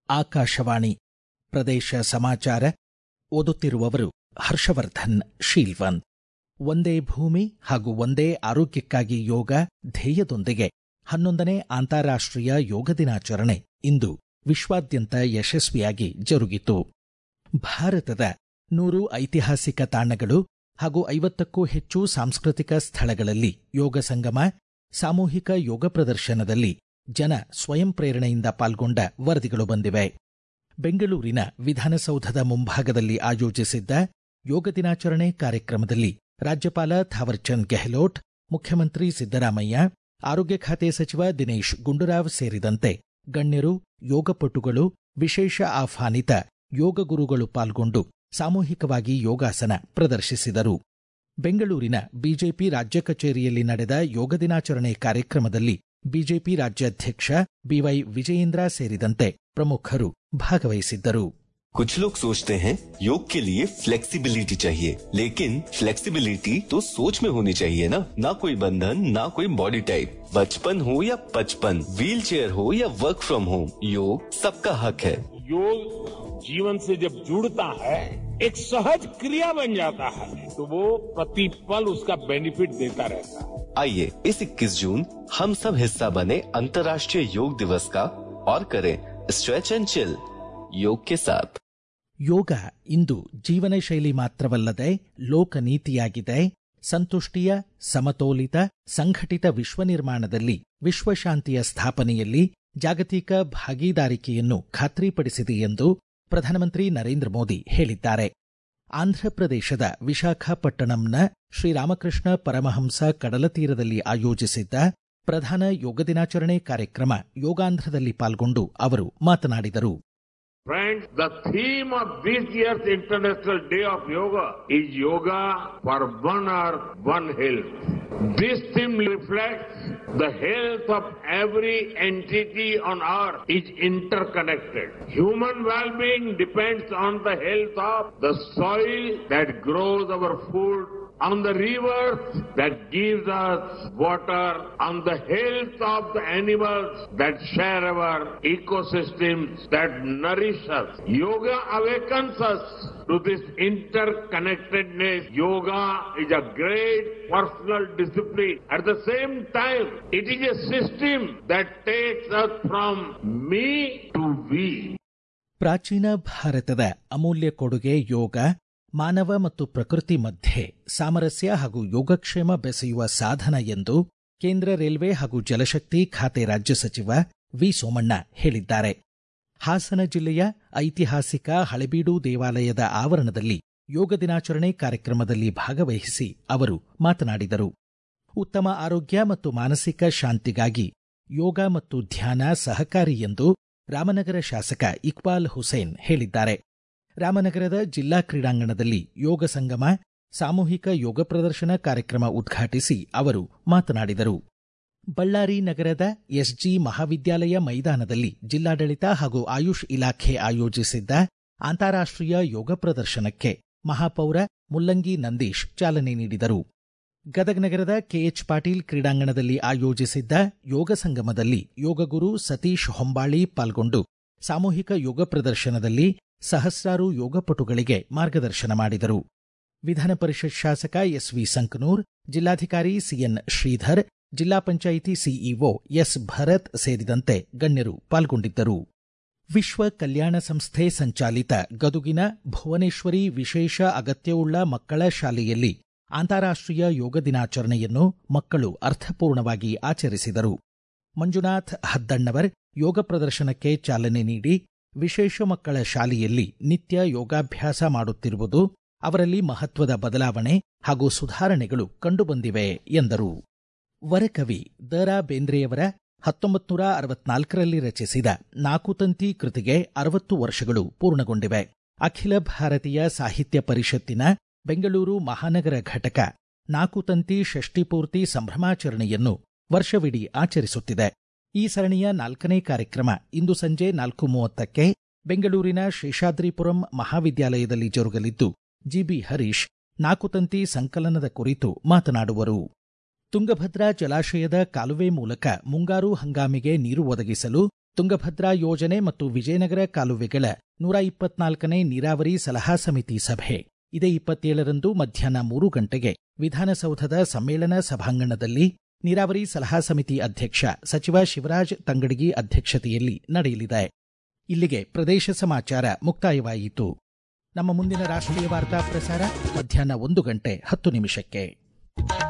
ಆಕಾಶವಾಣಿ ಪ್ರದೇಶ ಸಮಾಚಾರ ಓದುತ್ತಿರುವವರು ಹರ್ಷವರ್ಧನ್ ಶೀಲ್ವಂತ್ ಒಂದೇ ಭೂಮಿ ಹಾಗೂ ಒಂದೇ ಆರೋಗ್ಯಕ್ಕಾಗಿ ಯೋಗ ಧ್ಯೇಯದೊಂದಿಗೆ ಹನ್ನೊಂದನೇ ಅಂತಾರಾಷ್ಟ್ರೀಯ ಯೋಗ ದಿನಾಚರಣೆ ಇಂದು ವಿಶ್ವಾದ್ಯಂತ ಯಶಸ್ವಿಯಾಗಿ ಜರುಗಿತು ಭಾರತದ ನೂರು ಐತಿಹಾಸಿಕ ತಾಣಗಳು ಹಾಗೂ ಐವತ್ತಕ್ಕೂ ಹೆಚ್ಚು ಸಾಂಸ್ಕೃತಿಕ ಸ್ಥಳಗಳಲ್ಲಿ ಯೋಗ ಸಂಗಮ ಸಾಮೂಹಿಕ ಯೋಗ ಪ್ರದರ್ಶನದಲ್ಲಿ ಜನ ಸ್ವಯಂ ಪ್ರೇರಣೆಯಿಂದ ಪಾಲ್ಗೊಂಡ ವರದಿಗಳು ಬಂದಿವೆ ಬೆಂಗಳೂರಿನ ವಿಧಾನಸೌಧದ ಮುಂಭಾಗದಲ್ಲಿ ಆಯೋಜಿಸಿದ್ದ ಯೋಗ ದಿನಾಚರಣೆ ಕಾರ್ಯಕ್ರಮದಲ್ಲಿ ರಾಜ್ಯಪಾಲ ಥಾವರ್ಚಂದ್ ಗೆಹ್ಲೋಟ್ ಮುಖ್ಯಮಂತ್ರಿ ಸಿದ್ದರಾಮಯ್ಯ ಆರೋಗ್ಯ ಖಾತೆ ಸಚಿವ ದಿನೇಶ್ ಗುಂಡೂರಾವ್ ಸೇರಿದಂತೆ ಗಣ್ಯರು ಯೋಗಪಟುಗಳು ವಿಶೇಷ ಆಹ್ವಾನಿತ ಯೋಗ ಗುರುಗಳು ಪಾಲ್ಗೊಂಡು ಸಾಮೂಹಿಕವಾಗಿ ಯೋಗಾಸನ ಪ್ರದರ್ಶಿಸಿದರು ಬೆಂಗಳೂರಿನ ಬಿಜೆಪಿ ರಾಜ್ಯ ಕಚೇರಿಯಲ್ಲಿ ನಡೆದ ಯೋಗ ದಿನಾಚರಣೆ ಕಾರ್ಯಕ್ರಮದಲ್ಲಿ ಬಿಜೆಪಿ ರಾಜ್ಯಾಧ್ಯಕ್ಷ ಬಿವೈ ವಿಜಯೇಂದ್ರ ಸೇರಿದಂತೆ ಪ್ರಮುಖರು ಭಾಗವಹಿಸಿದ್ದರು कुछ लोग सोचते हैं योग के लिए फ्लेक्सिबिलिटी चाहिए लेकिन फ्लेक्सिबिलिटी तो सोच में होनी चाहिए ना ना कोई बंधन ना कोई बॉडी टाइप बचपन हो या पचपन व्हील चेयर हो या वर्क फ्रॉम होम योग सबका हक है योग जीवन से जब जुड़ता है एक सहज क्रिया बन जाता है तो वो प्रतिपल उसका बेनिफिट देता रहता है आइए इस 21 जून हम सब हिस्सा बने अंतर्राष्ट्रीय योग दिवस का और करें स्ट्रेच एंड चिल योग के साथ ಯೋಗ ಇಂದು ಜೀವನ ಶೈಲಿ ಮಾತ್ರವಲ್ಲದೆ ಲೋಕನೀತಿಯಾಗಿದೆ ಸಂತುಷ್ಟಿಯ ಸಮತೋಲಿತ ಸಂಘಟಿತ ವಿಶ್ವ ನಿರ್ಮಾಣದಲ್ಲಿ ವಿಶ್ವಶಾಂತಿಯ ಸ್ಥಾಪನೆಯಲ್ಲಿ ಜಾಗತಿಕ ಭಾಗೀದಾರಿಕೆಯನ್ನು ಖಾತ್ರಿಪಡಿಸಿದೆ ಎಂದು ಪ್ರಧಾನಮಂತ್ರಿ ನರೇಂದ್ರ ಮೋದಿ ಹೇಳಿದ್ದಾರೆ ಆಂಧ್ರಪ್ರದೇಶದ ವಿಶಾಖಪಟ್ಟಣಂನ ಶ್ರೀರಾಮಕೃಷ್ಣ ಪರಮಹಂಸ ಕಡಲತೀರದಲ್ಲಿ ಆಯೋಜಿಸಿದ್ದ ಪ್ರಧಾನ ಯೋಗ ದಿನಾಚರಣೆ ಕಾರ್ಯಕ್ರಮ ಯೋಗಾಂಧ್ರದಲ್ಲಿ ಪಾಲ್ಗೊಂಡು ಅವರು ಮಾತನಾಡಿದರು Friends, the theme of this year's International Day of Yoga is Yoga for One Earth, One Health. This theme reflects the health of every entity on earth is interconnected. Human well-being depends on the health of the soil that grows our food, on the rivers that gives us water, on the health of the animals that share our ecosystems that nourish us. Yoga awakens us to this interconnectedness. Yoga is a great personal discipline. At the same time, it is a system that takes us from me to we. ಪ್ರಾಚೀನ ಭಾರತದ ಅಮೂಲ್ಯ ಕೊಡುಗೆ ಯೋಗ ಮಾನವ ಮತ್ತು ಪ್ರಕೃತಿ ಮಧ್ಯೆ ಸಾಮರಸ್ಯ ಹಾಗೂ ಯೋಗಕ್ಷೇಮ ಬೆಸೆಯುವ ಸಾಧನ ಎಂದು ಕೇಂದ್ರ ರೈಲ್ವೆ ಹಾಗೂ ಜಲಶಕ್ತಿ ಖಾತೆ ರಾಜ್ಯ ಸಚಿವ ವಿ ಸೋಮಣ್ಣ ಹೇಳಿದ್ದಾರೆ ಹಾಸನ ಜಿಲ್ಲೆಯ ಐತಿಹಾಸಿಕ ಹಳೆಬೀಡು ದೇವಾಲಯದ ಆವರಣದಲ್ಲಿ ಯೋಗ ದಿನಾಚರಣೆ ಕಾರ್ಯಕ್ರಮದಲ್ಲಿ ಭಾಗವಹಿಸಿ ಅವರು ಮಾತನಾಡಿದರು ಉತ್ತಮ ಆರೋಗ್ಯ ಮತ್ತು ಮಾನಸಿಕ ಶಾಂತಿಗಾಗಿ ಯೋಗ ಮತ್ತು ಧ್ಯಾನ ಸಹಕಾರಿ ಎಂದು ರಾಮನಗರ ಶಾಸಕ ಇಕ್ಬಾಲ್ ಹುಸೇನ್ ಹೇಳಿದ್ದಾರೆ ರಾಮನಗರದ ಜಿಲ್ಲಾ ಕ್ರೀಡಾಂಗಣದಲ್ಲಿ ಯೋಗ ಸಂಗಮ ಸಾಮೂಹಿಕ ಯೋಗ ಪ್ರದರ್ಶನ ಕಾರ್ಯಕ್ರಮ ಉದ್ಘಾಟಿಸಿ ಅವರು ಮಾತನಾಡಿದರು ಬಳ್ಳಾರಿ ನಗರದ ಎಸ್ಜಿ ಮಹಾವಿದ್ಯಾಲಯ ಮೈದಾನದಲ್ಲಿ ಜಿಲ್ಲಾಡಳಿತ ಹಾಗೂ ಆಯುಷ್ ಇಲಾಖೆ ಆಯೋಜಿಸಿದ್ದ ಅಂತಾರಾಷ್ಟ್ರೀಯ ಯೋಗ ಪ್ರದರ್ಶನಕ್ಕೆ ಮಹಾಪೌರ ಮುಲ್ಲಂಗಿ ನಂದೀಶ್ ಚಾಲನೆ ನೀಡಿದರು ಗದಗ ನಗರದ ಕೆಎಚ್ ಪಾಟೀಲ್ ಕ್ರೀಡಾಂಗಣದಲ್ಲಿ ಆಯೋಜಿಸಿದ್ದ ಯೋಗ ಸಂಗಮದಲ್ಲಿ ಯೋಗಗುರು ಸತೀಶ್ ಹೊಂಬಾಳಿ ಪಾಲ್ಗೊಂಡು ಸಾಮೂಹಿಕ ಯೋಗ ಪ್ರದರ್ಶನದಲ್ಲಿ ಸಹಸ್ರಾರು ಯೋಗಪಟುಗಳಿಗೆ ಮಾರ್ಗದರ್ಶನ ಮಾಡಿದರು ವಿಧಾನ ಪರಿಷತ್ ಶಾಸಕ ಎಸ್ವಿ ಸಂಕನೂರ್ ಜಿಲ್ಲಾಧಿಕಾರಿ ಸಿಎನ್ ಶ್ರೀಧರ್ ಜಿಲ್ಲಾ ಪಂಚಾಯಿತಿ ಸಿಇಒ ಎಸ್ ಭರತ್ ಸೇರಿದಂತೆ ಗಣ್ಯರು ಪಾಲ್ಗೊಂಡಿದ್ದರು ವಿಶ್ವ ಕಲ್ಯಾಣ ಸಂಸ್ಥೆ ಸಂಚಾಲಿತ ಗದುಗಿನ ಭುವನೇಶ್ವರಿ ವಿಶೇಷ ಅಗತ್ಯವುಳ್ಳ ಮಕ್ಕಳ ಶಾಲೆಯಲ್ಲಿ ಅಂತಾರಾಷ್ಟ್ರೀಯ ಯೋಗ ದಿನಾಚರಣೆಯನ್ನು ಮಕ್ಕಳು ಅರ್ಥಪೂರ್ಣವಾಗಿ ಆಚರಿಸಿದರು ಮಂಜುನಾಥ್ ಹದ್ದಣ್ಣವರ್ ಯೋಗ ಪ್ರದರ್ಶನಕ್ಕೆ ಚಾಲನೆ ನೀಡಿ ವಿಶೇಷ ಮಕ್ಕಳ ಶಾಲೆಯಲ್ಲಿ ನಿತ್ಯ ಯೋಗಾಭ್ಯಾಸ ಮಾಡುತ್ತಿರುವುದು ಅವರಲ್ಲಿ ಮಹತ್ವದ ಬದಲಾವಣೆ ಹಾಗೂ ಸುಧಾರಣೆಗಳು ಕಂಡುಬಂದಿವೆ ಎಂದರು ವರಕವಿ ದ ರಾ ಬೇಂದ್ರೆಯವರ ಹತ್ತೊಂಬತ್ತು ನೂರ ಅರವತ್ನಾಲ್ಕರಲ್ಲಿ ರಚಿಸಿದ ನಾಕುತಂತಿ ಕೃತಿಗೆ ಅರವತ್ತು ವರ್ಷಗಳು ಪೂರ್ಣಗೊಂಡಿವೆ ಅಖಿಲ ಭಾರತೀಯ ಸಾಹಿತ್ಯ ಪರಿಷತ್ತಿನ ಬೆಂಗಳೂರು ಮಹಾನಗರ ಘಟಕ ನಾಕುತಂತಿ ಷಷ್ಟಿಪೂರ್ತಿ ಸಂಭ್ರಮಾಚರಣೆಯನ್ನು ವರ್ಷವಿಡೀ ಆಚರಿಸುತ್ತಿದೆ ಈ ಸರಣಿಯ ನಾಲ್ಕನೇ ಕಾರ್ಯಕ್ರಮ ಇಂದು ಸಂಜೆ ನಾಲ್ಕು ಮೂವತ್ತಕ್ಕೆ ಬೆಂಗಳೂರಿನ ಶೇಷಾದ್ರಿಪುರಂ ಮಹಾವಿದ್ಯಾಲಯದಲ್ಲಿ ಜರುಗಲಿದ್ದು ಜಿಬಿ ಹರೀಶ್ ನಾಕುತಂತಿ ಸಂಕಲನದ ಕುರಿತು ಮಾತನಾಡುವರು ತುಂಗಭದ್ರಾ ಜಲಾಶಯದ ಕಾಲುವೆ ಮೂಲಕ ಮುಂಗಾರು ಹಂಗಾಮಿಗೆ ನೀರು ಒದಗಿಸಲು ತುಂಗಭದ್ರಾ ಯೋಜನೆ ಮತ್ತು ವಿಜಯನಗರ ಕಾಲುವೆಗಳ ನೂರ ಇಪ್ಪತ್ನಾಲ್ಕನೇ ನೀರಾವರಿ ಸಲಹಾ ಸಮಿತಿ ಸಭೆ ಇದೇ ಇಪ್ಪತ್ತೇಳರಂದು ಮಧ್ಯಾಹ್ನ ಮೂರು ಗಂಟೆಗೆ ವಿಧಾನಸೌಧದ ಸಮ್ಮೇಳನ ಸಭಾಂಗಣದಲ್ಲಿ ನೀರಾವರಿ ಸಲಹಾ ಸಮಿತಿ ಅಧ್ಯಕ್ಷ ಸಚಿವ ಶಿವರಾಜ್ ತಂಗಡಗಿ ಅಧ್ಯಕ್ಷತೆಯಲ್ಲಿ ನಡೆಯಲಿದೆ ಇಲ್ಲಿಗೆ ಪ್ರದೇಶ ಸಮಾಚಾರ ಮುಕ್ತಾಯವಾಯಿತು ನಮ್ಮ ಮುಂದಿನ ರಾಷ್ಟ್ರೀಯ ವಾರ್ತಾ ಪ್ರಸಾರ ಮಧ್ಯಾಹ್ನ ಒಂದು ಗಂಟೆ ಹತ್ತು ನಿಮಿಷಕ್ಕೆ